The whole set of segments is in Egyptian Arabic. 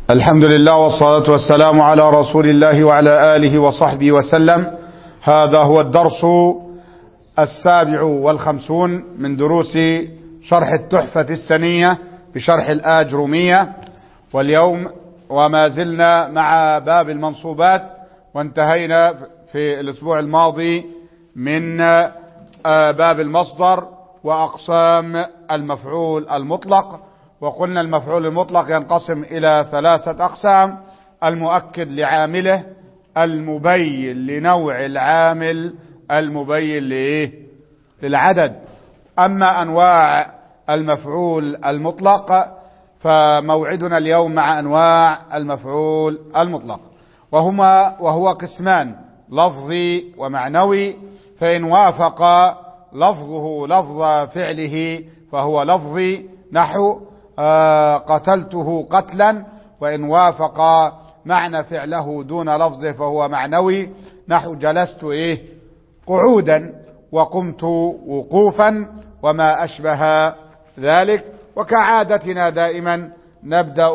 الحمد لله والصلاة والسلام على رسول الله وعلى آله وصحبه وسلم هذا هو الدرس السابع والخمسون من دروس شرح التحفة السنية بشرح الآجرومية واليوم وما زلنا مع باب المنصوبات وانتهينا في الأسبوع الماضي من باب المصدر وأقسام المفعول المطلق وقلنا المفعول المطلق ينقسم إلى ثلاثة أقسام المؤكد لعامله المبين لنوع العامل المبين لإيه للعدد أما أنواع المفعول المطلق فموعدنا اليوم مع أنواع المفعول المطلق وهما وهو قسمان لفظي ومعنوي فإن وافق لفظه لفظ فعله فهو لفظي نحو آه قتلته قتلا وإن وافق معنى فعله دون لفظه فهو معنوي نحو جلست إيه قعودا وقمت وقوفا وما أشبه ذلك وكعادتنا دائما نبدأ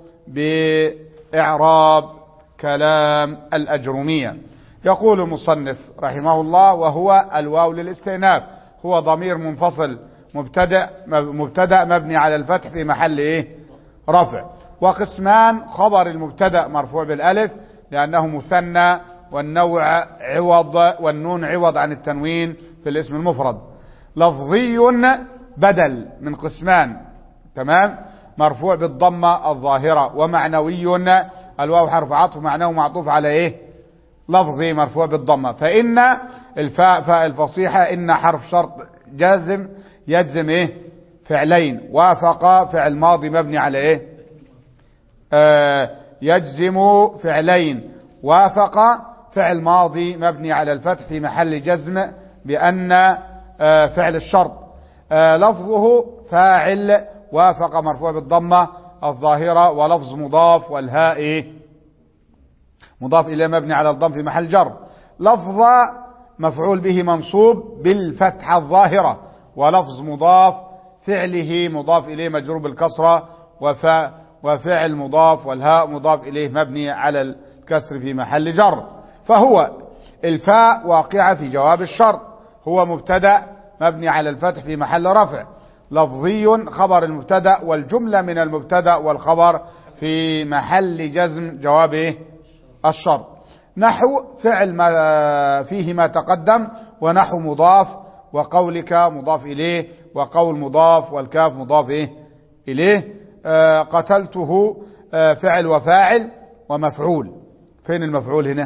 بإعراب كلام الأجرمية يقول المصنف رحمه الله وهو الواو للاستئناف هو ضمير منفصل مبتدأ مبتدأ مبني على الفتح في محل ايه رفع وقسمان خبر المبتدأ مرفوع بالالف لانه مثنى والنوع عوض والنون عوض عن التنوين في الاسم المفرد لفظي بدل من قسمان تمام مرفوع بالضمة الظاهرة ومعنوي الواو حرف عطف معناه معطوف على ايه لفظي مرفوع بالضمة فإن الفاء فاء الفصيحة إن حرف شرط جازم يجزم ايه فعلين وافق فعل ماضي مبني على ايه آه يجزم فعلين وافق فعل ماضي مبني على الفتح في محل جزم بأن آه فعل الشرط آه لفظه فاعل وافق مرفوع بالضمة الظاهرة ولفظ مضاف والهاء إيه؟ مضاف إليه مبني على الضم في محل جر لفظ مفعول به منصوب بالفتحة الظاهرة ولفظ مضاف فعله مضاف إليه مجرور بالكسرة وفاء وفعل مضاف والهاء مضاف إليه مبني على الكسر في محل جر فهو الفاء واقعة في جواب الشرط هو مبتدأ مبني على الفتح في محل رفع لفظي خبر المبتدأ والجملة من المبتدأ والخبر في محل جزم جواب إيه؟ الشرط نحو فعل ما فيه ما تقدم ونحو مضاف وقولك مضاف إليه وقول مضاف والكاف مضاف إيه إليه آه قتلته آه فعل وفاعل ومفعول فين المفعول هنا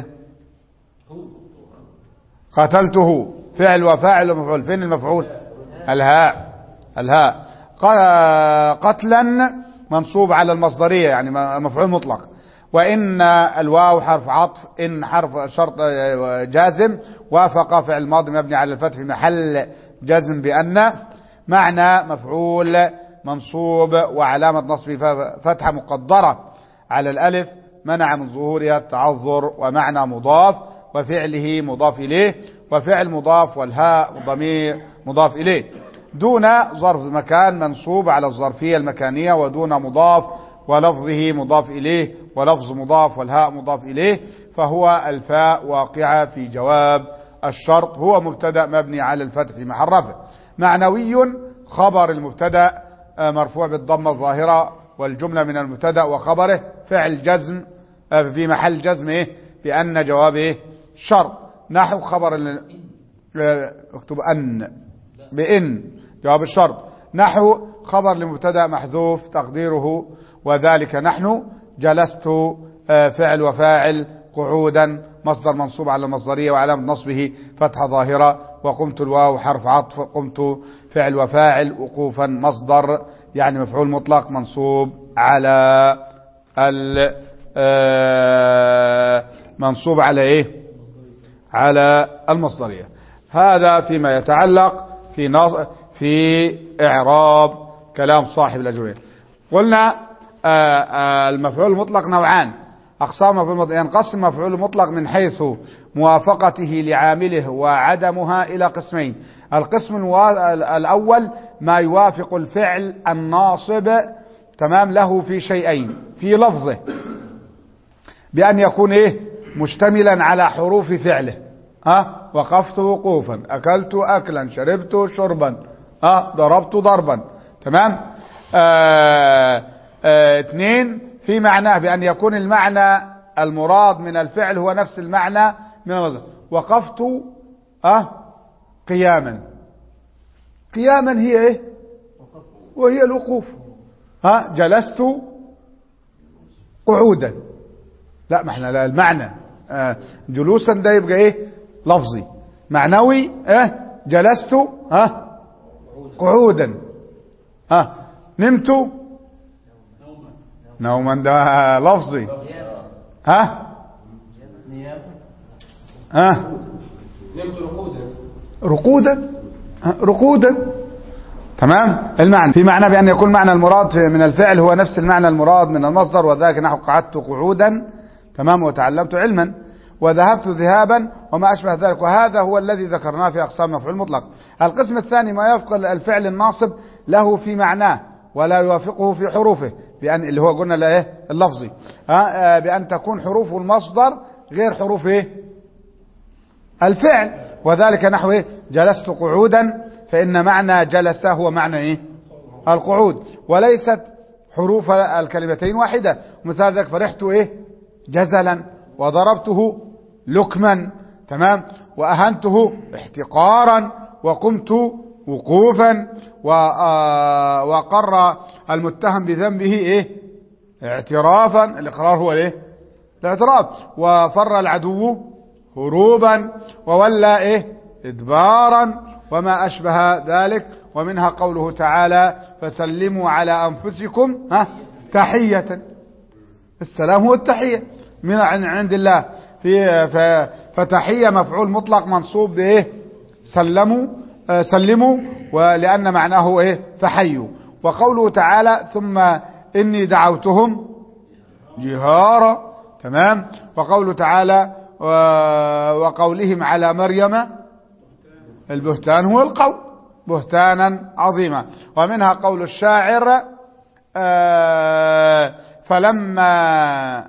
قتلته فعل وفاعل ومفعول فين المفعول الهاء الهاء قتلا منصوب على المصدرية يعني مفعول مطلق وإن الواو حرف عطف إن حرف شرط جازم وافق فعل ماضي مبني على الفتح في محل جزم بأن معنى مفعول منصوب وعلامة نصبه فتحة مقدرة على الألف منع من ظهورها التعذر ومعنى مضاف وفعله مضاف إليه وفعل مضاف والهاء ضمير مضاف إليه دون ظرف مكان منصوب على الظرفية المكانية ودون مضاف ولفظه مضاف إليه ولفظ مضاف والهاء مضاف إليه فهو الفاء واقعة في جواب الشرط هو مبتدا مبني على الفتح في محل رفع معنوي خبر المبتدا مرفوع بالضمة الظاهرة والجملة من المبتدا وخبره فعل جزم في محل جزم ايه بأن جواب ايه شرط نحو خبر اكتب أن بإن جواب الشرط نحو خبر لمبتدا محذوف تقديره وذلك نحن جلست فعل وفاعل قعودا مصدر منصوب على المصدرية وعلامة نصبه فتحة ظاهرة وقمت الواو حرف عطف قمت فعل وفاعل وقوفا مصدر يعني مفعول مطلق منصوب على منصوب على ايه على المصدرية هذا فيما يتعلق في في اعراب كلام صاحب الاجرين قلنا آآ آآ المفعول المطلق نوعان أقسام مفعول مطلق ينقسم مفعول مطلق من حيث موافقته لعامله وعدمها إلى قسمين القسم الأول ما يوافق الفعل الناصب تمام له في شيئين في لفظه بأن يكون إيه مشتملا على حروف فعله ها وقفت وقوفا أكلت أكلا شربت شربا ها ضربت ضربا تمام آه آه اثنين في معناه بأن يكون المعنى المراد من الفعل هو نفس المعنى من المصدر وقفت أه قياما قياما هي ايه وهي الوقوف ها جلست قعودا لا ما احنا لا المعنى آه جلوسا ده يبقى ايه لفظي معنوي اه جلست ها قعودا ها نمت نوما ده لفظي ها ها نمت رقودا رقودا ها، رقودا تمام المعنى في معنى بأن يكون معنى المراد في- من الفعل هو نفس المعنى المراد من المصدر وذلك نحو قعدت قعودا تمام وتعلمت علما وذهبت ذهابا وما أشبه ذلك وهذا هو الذي ذكرناه في أقسام مفعول مطلق القسم الثاني ما يفق الفعل الناصب له في معناه ولا يوافقه في حروفه بأن اللي هو قلنا له ايه اللفظي ها، آه، بأن تكون حروف المصدر غير حروف ايه الفعل وذلك نحو ايه جلست قعودا فإن معنى جلس هو معنى ايه القعود وليست حروف الكلمتين واحدة مثال ذلك فرحت ايه جزلا وضربته لكما تمام وأهنته احتقارا وقمت وقوفا و- آه، وقر المتهم بذنبه ايه اعترافا الاقرار هو الايه الاعتراف وفر العدو هروبا وولى ايه ادبارا وما اشبه ذلك ومنها قوله تعالى فسلموا على انفسكم ها تحية السلام هو التحية من عن- عند الله في ف- فتحية مفعول مطلق منصوب بايه سلموا آه، سلموا ولأن معناه ايه فحيوا وقوله تعالى ثم إني دعوتهم جهارا تمام وقوله تعالى و- وقولهم على مريم البهتان هو القول بهتانا عظيما ومنها قول الشاعر آه، فلما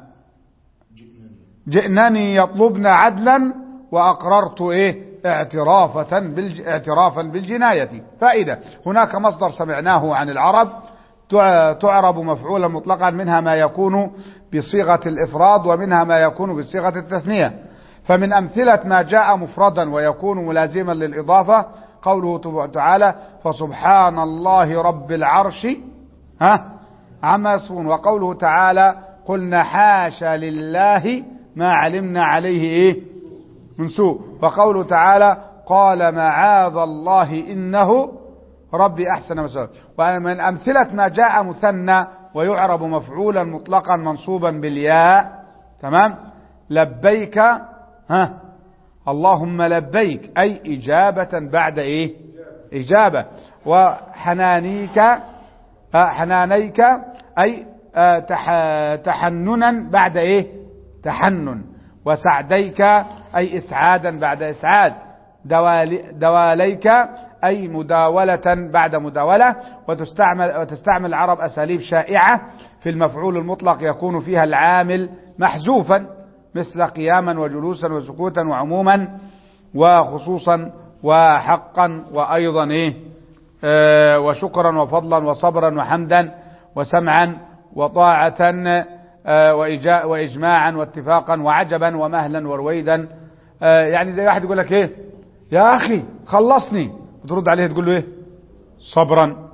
جئنني يطلبن عدلا وأقررت إيه اعترافة بالج... اعترافا بالجناية فائدة هناك مصدر سمعناه عن العرب تع- تعرب مفعولا مطلقا منها ما يكون بصيغة الإفراد ومنها ما يكون بصيغة التثنية فمن أمثلة ما جاء مفردا ويكون ملازما للإضافة قوله تب- تعالى فسبحان الله رب العرش ها عما يصفون وقوله تعالى قلنا حاشا لله ما علمنا عليه ايه من سوء وقوله تعالى قال معاذ الله انه ربي احسن مسؤول ومن امثله ما جاء مثنى ويعرب مفعولا مطلقا منصوبا بالياء تمام لبيك ها اللهم لبيك اي اجابه بعد ايه اجابه وحنانيك آه، حنانيك أي آه، تح- تحننا بعد إيه تحنن وسعديك أي إسعادا بعد إسعاد دوالي دواليك أي مداولة بعد مداولة وتستعمل, وتستعمل العرب أساليب شائعة في المفعول المطلق يكون فيها العامل محذوفا مثل قياما وجلوسا وسكوتا وعموما وخصوصا وحقا وأيضا إيه آه، وشكرا وفضلا وصبرا وحمدا وسمعا وطاعة آه، وإجا- وإجماعا واتفاقا وعجبا ومهلا ورويدا آه، يعني زي واحد يقول لك ايه يا أخي خلصني وترد عليه تقول له ايه صبرا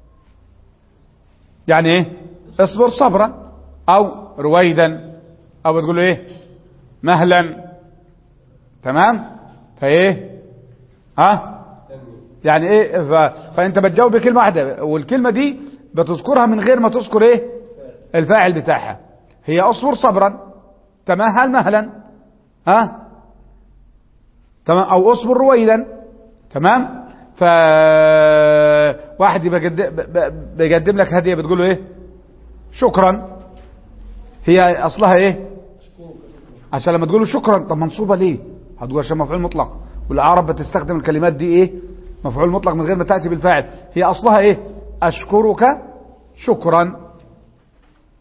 يعني ايه اصبر صبرا او رويدا او تقول له ايه مهلا تمام فايه ها يعني ايه ف... فانت بتجاوب بكلمه واحده والكلمه دي بتذكرها من غير ما تذكر ايه الفاعل بتاعها هي اصبر صبرا تمهل مهلا ها تمام او اصبر رويدا تمام ف واحد بيقدم, بيقدم لك هديه بتقول له ايه شكرا هي اصلها ايه عشان لما تقول له شكرا طب منصوبه ليه هتقول عشان مفعول مطلق والعرب بتستخدم الكلمات دي ايه مفعول مطلق من غير ما تاتي بالفاعل هي اصلها ايه اشكرك شكرا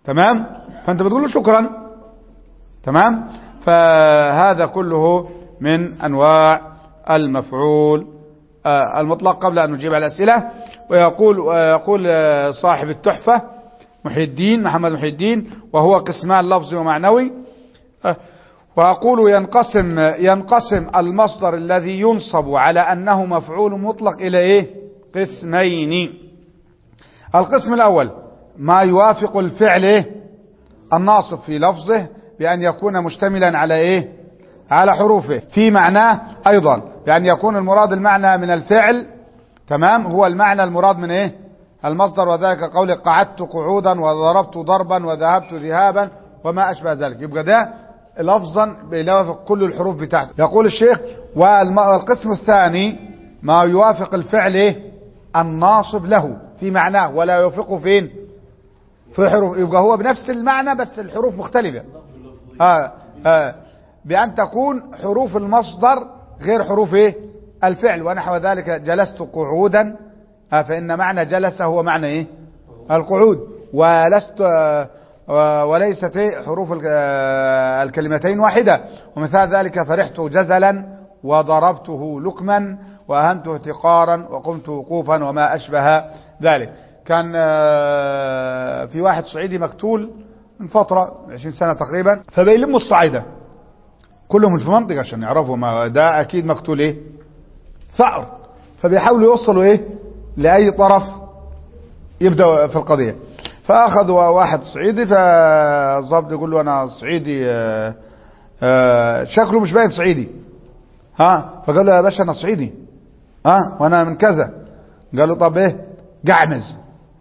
تمام فانت بتقول له شكرا تمام فهذا كله من انواع المفعول آه، المطلق قبل ان نجيب على الاسئله ويقول ويقول آه، صاحب التحفه محي الدين محمد محي الدين وهو قسمان لفظي ومعنوي آه، وأقول ينقسم ينقسم المصدر الذي ينصب على أنه مفعول مطلق إلى إيه؟ قسمين القسم الأول ما يوافق الفعل إيه؟ الناصب في لفظه بأن يكون مشتملا على إيه؟ على حروفه في معناه أيضا بأن يكون المراد المعنى من الفعل تمام هو المعنى المراد من إيه؟ المصدر وذلك قول قعدت قعودا وضربت ضربا وذهبت ذهابا وما أشبه ذلك يبقى ده لفظا بيوافق كل الحروف بتاعته يقول الشيخ والم- والقسم الثاني ما يوافق الفعل إيه؟ الناصب له في معناه ولا يوافقه فين في حروف يبقى هو بنفس المعنى بس الحروف مختلفة آه آه بأن تكون حروف المصدر غير حروف إيه؟ الفعل ونحو ذلك جلست قعودا آه فإن معنى جلس هو معنى إيه؟ القعود ولست آه آه، وليست إيه؟ حروف الك- آه، الكلمتين واحدة ومثال ذلك فرحت جزلا وضربته لكما وأهنته احتقارا وقمت وقوفا وما أشبه ذلك كان آه، في واحد صعيدي مقتول من فترة 20 سنة تقريبا فبيلموا الصعيدة كلهم في منطقة عشان يعرفوا ما ده أكيد مقتول إيه ثأر فبيحاولوا يوصلوا إيه لأي طرف يبدأ في القضية فأخذوا واحد صعيدي فالضابط يقول له أنا صعيدي آه، آه، شكله مش باين صعيدي ها فقال له يا باشا أنا صعيدي ها وأنا من كذا قال له طب إيه قعمز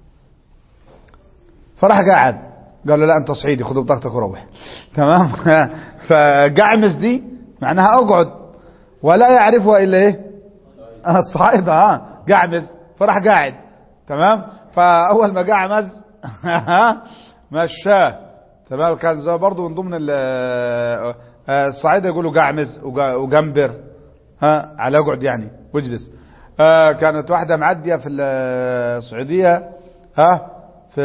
فراح قاعد قال له لا أنت صعيدي خذ بطاقتك وروح تمام فقعمز دي معناها أقعد ولا يعرفها إلا إيه الصعيدة ها قعمز فراح قاعد تمام فاول ما قعمز مشاه تمام كان زي برضه من ضمن ال- آه، الصعيدة يقولوا قعمز وق- وقنبر ها على اقعد يعني واجلس آه، كانت واحدة معدية في السعودية ها في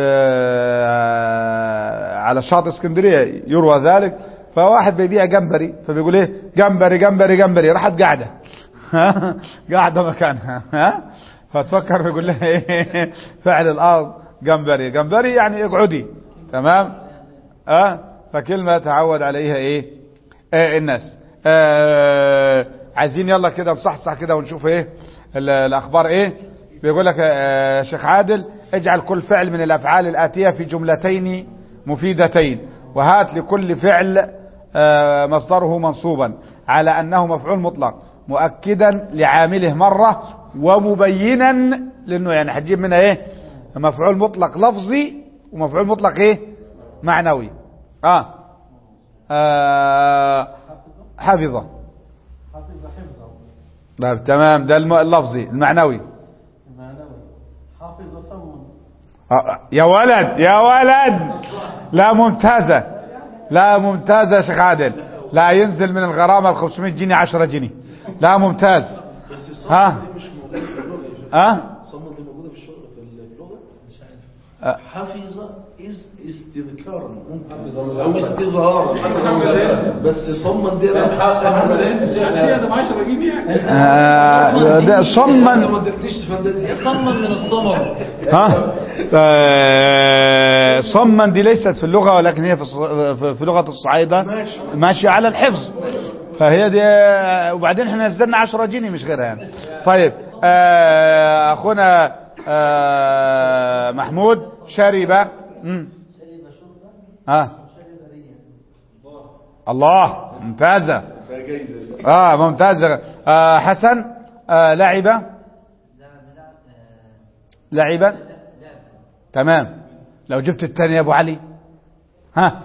آه، على شاطئ اسكندرية يروى ذلك فواحد بيبيع جمبري فبيقول ايه جمبري جمبري جمبري راحت قاعدة ها قاعدة مكانها ها فتفكر بيقول لها ايه فعل الارض جمبري جمبري يعني اقعدي تمام اه فكلمة تعود عليها ايه آه الناس آه عايزين يلا كده نصحصح كده ونشوف ايه ال- الاخبار ايه بيقول لك آه شيخ عادل اجعل كل فعل من الافعال الاتية في جملتين مفيدتين وهات لكل فعل آه مصدره منصوبا على انه مفعول مطلق مؤكدا لعامله مرة ومبينا لانه يعني هتجيب منها ايه مفعول مطلق لفظي ومفعول مطلق ايه معنوي اه, آه حافظة حافظ حفظه طيب تمام ده الم- اللفظي المعنوي معنوي حافظ صمم آه يا ولد يا ولد لا ممتازة لا ممتازة يا شيخ عادل لا ينزل من الغرامة ال 500 جنيه 10 جنيه لا ممتاز بس الصمم ها دي مش موجودة في اللغة يا شيخ. ها الصمم دي موجودة في الشغل في اللغة مش أه. عارف حفظ إز استذكارا ممكن أو استظهار بس صمم دي هذا ب 10 جنيه يعني آه ده انت صما ما ادتنيش فانتازيا صمم من الصمم ها آه، صما دي ليست في اللغة ولكن هي في الص- في- في لغة الصعايدة ماشي. ماشية على الحفظ فهي دي وبعدين احنا نزلنا 10 جنيه مش غيرها يعني طيب آه، اخونا آه، محمود شرب مم. ها الله ممتازة اه ممتازة آه حسن آه لعب لعبا تمام لو جبت الثاني يا ابو علي ها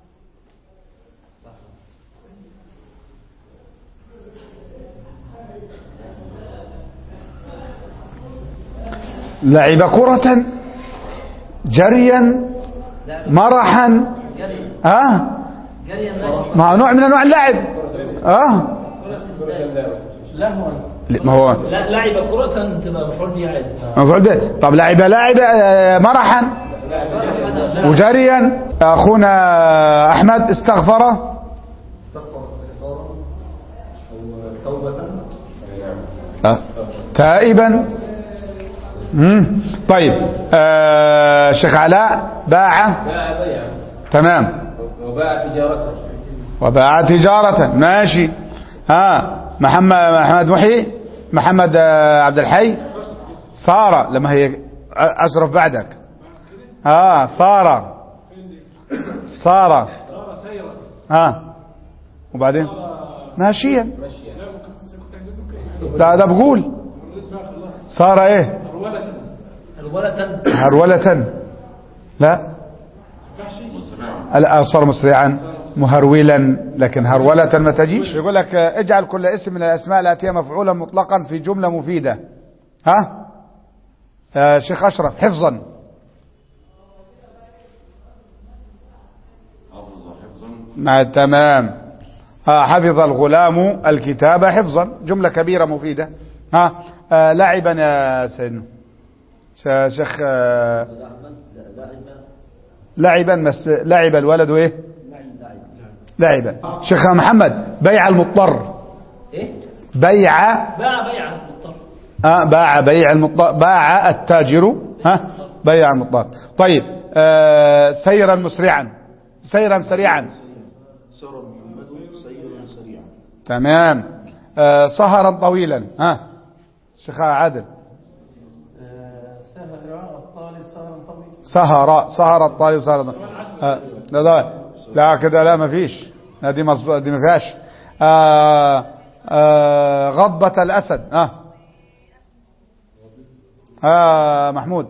لعب كرة جريا مرحا ها ما هو نوع من انواع اللعب اه لهوا ما هو لا لعب كرة تبقى مفعول به عادي مفعول به طب لعب لاعب آه، مرحا وجريا اخونا احمد استغفر استغفر استغفارا أو توبة آه. تائبا مم. طيب آه شيخ علاء باع باع بيعا تمام وباع تجارته وباع تجارة ماشي ها محمد محمد محي محمد آه، عبد الحي صار لما هي أشرف بعدك اه صار صار ها وبعدين ماشيا ده ده بقول صار ايه الولد هرولة لا لا صار مسرعا مهرولا لكن هرولة ما تجيش يقول لك آه، اجعل كل اسم من الاسماء الاتيه مفعولا مطلقا في جمله مفيده ها آه شيخ اشرف حفظا مع تمام آه حفظ الغلام الكتاب حفظا جمله كبيره مفيده ها آه لعبا يا سيدنا ش- شيخ آه لعبا مس... لعب الولد ايه لعبا شيخ محمد بيع المضطر ايه بيع باع بيعا مضطر آه باع بيع المضطر باع التاجر ها بيع المضطر طيب آه سيرا مسرعا سيرا سريعا سار محمد سيرا سريعا تمام آه سهرا طويلا ها شيخ عادل آه، سهر الطالب سهرا طويلا سهر سهر الطالب سهر الطالب. آه لا لا لا كده لا ما فيش لا دي مصب... دي ما فيهاش آه آه غضبة الأسد آه. آه محمود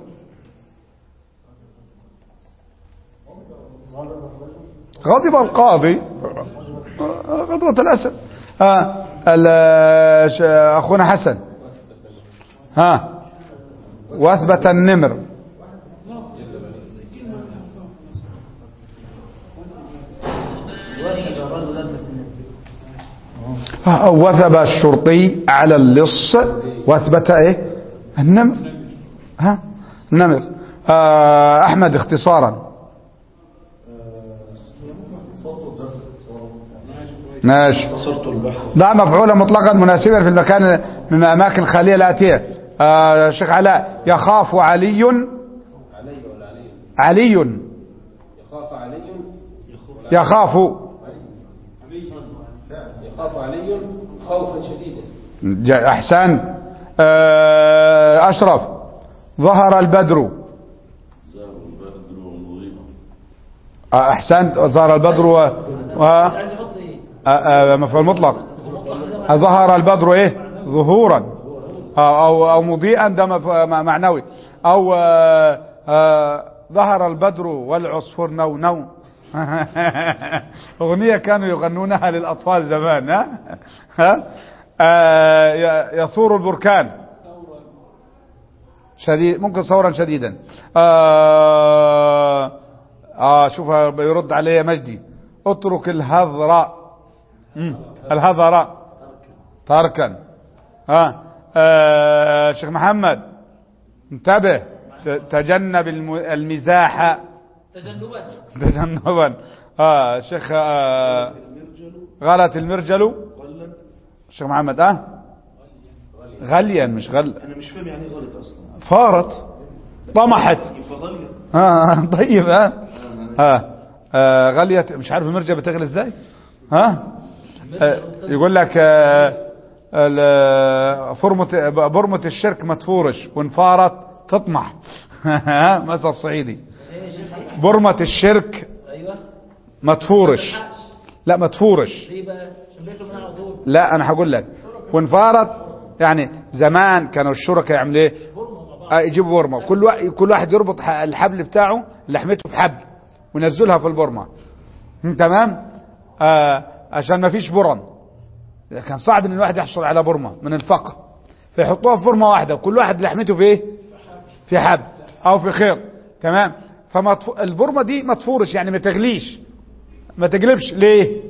غضب القاضي آه، غضبة الأسد آه ال- ش- أخونا حسن ها واثبت النمر آه، وثب الشرطي على اللص واثبت ايه النمر ها النمر آه احمد اختصارا ماشي نصرت البحر ضع مفعولا مطلقا مناسبا في المكان من اماكن خاليه الاتيه آه شيخ علاء يخاف علي علي ولا علي علي يخاف علي يخاف يخاف علي خوفا شديدا ج- احسن آه اشرف ظهر البدر آه، احسنت ظهر البدر و, و... عايز يحط ايه آه، آه، مفعول مطلق آه، ظهر البدر ايه ظهورا آه، او او مضيئا ده مف- م- معنوي او آه، آه، ظهر البدر والعصفور نو نو اغنيه كانوا يغنونها للاطفال زمان ها ها آه، ي- يثور البركان شديد ممكن ثورا شديدا آه آه شوف بيرد عليه مجدي اترك الهذراء مم. الهذراء تركا ها آه شيخ محمد انتبه ت- تجنب الم- المزاح تجنبات تجنبا اه شيخ آه غلت المرجل غلا شيخ محمد اه غليا مش غل انا مش فاهم يعني ايه غلط اصلا فارت طمحت يبقى غالية ها طيب ها ها آه غلية مش عارف المرجة بتغلي ازاي ها آه يقول لك آه ال- فرمة برمة الشرك ما تفورش وانفارت تطمح ها مثل صعيدي ايه يا شيخ إيه؟ برمة الشرك ايوه ما تفورش لا ما تفورش ليه بقى عشان بياكلوا منها على طول لا انا هقول لك وانفارت يعني زمان كانوا الشركاء يعملوا ايه آه يجيبوا برمه كل واحد كل واحد يربط ح- الحبل بتاعه لحمته في حبل وينزلها في البرمه هم، تمام آه عشان ما فيش برم كان صعب ان الواحد يحصل على برمه من الفقر فيحطوها في برمه واحده وكل واحد لحمته في ايه في حبل او في خيط تمام فما تف... البرمه دي ما تفورش يعني ما تغليش ما تقلبش ليه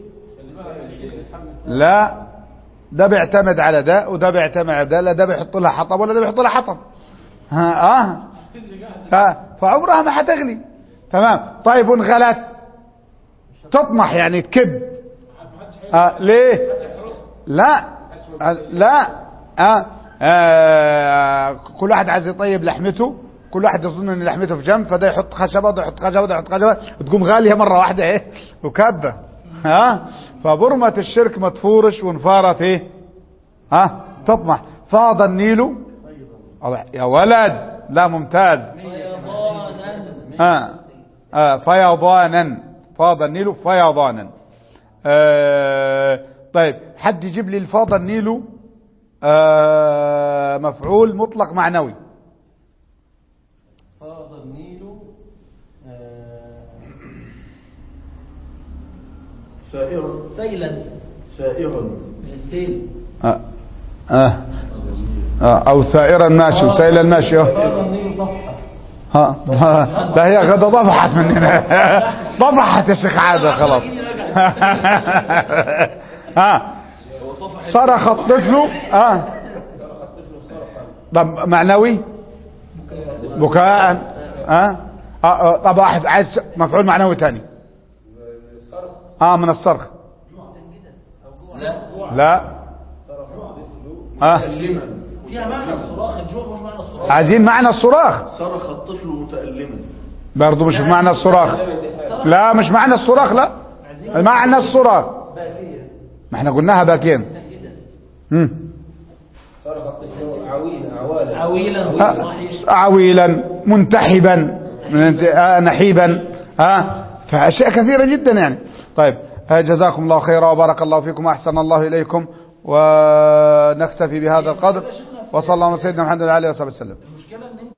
لا ده بيعتمد على ده وده بيعتمد على ده لا ده بيحط لها حطب ولا ده بيحط لها حطب ها اه ها فعمرها ما حتغلي تمام طيب وانغلت تطمح يعني تكب آه ليه لا آه لا آه آه كل واحد عايز يطيب لحمته كل واحد يظن ان لحمته في جنب فده يحط خشبه وده يحط خشبه وده يحط خشبه وتقوم غاليه مره واحده ايه وكبه ها فبرمة الشرك ما تفورش وانفارت ايه ها تطمح فاض النيل يا ولد لا ممتاز فيضانا ها آه فيضانا فاض النيل فيضانا آه طيب حد يجيب لي الفاض النيل آه مفعول مطلق معنوي فاض النيل آه، سائر سيلا سائر من السيل آه آه آه أو سائرا ماشي وسائلا ماشي فاض النيل طفحة ها ها. ده هي غدا ضفحت مننا ضفحت يا شيخ عادة خلاص ها صرخ الطفل ها طب معنوي بكاء ها آه، آه، طب واحد عايز مفعول معنوي تاني اه من الصرخ لا ها فيها معنى الصراخ الجوع مش معنى الصراخ عايزين معنى الصراخ صرخ الطفل متألما برضه مش معنى الصراخ لا مش معنى الصراخ لا معنى الصراخ ما احنا قلناها باكين مم. صرخ الطفل عويل عوالا عويلا ها، صحيح عويلا منتحبا من- آه، نحيبا ها فاشياء كثيره جدا يعني طيب آه، جزاكم الله خيرا وبارك الله فيكم واحسن الله اليكم ونكتفي بهذا القدر وصلى الله على سيدنا محمد وعلى اله وصحبه وسلم المشكله ان انت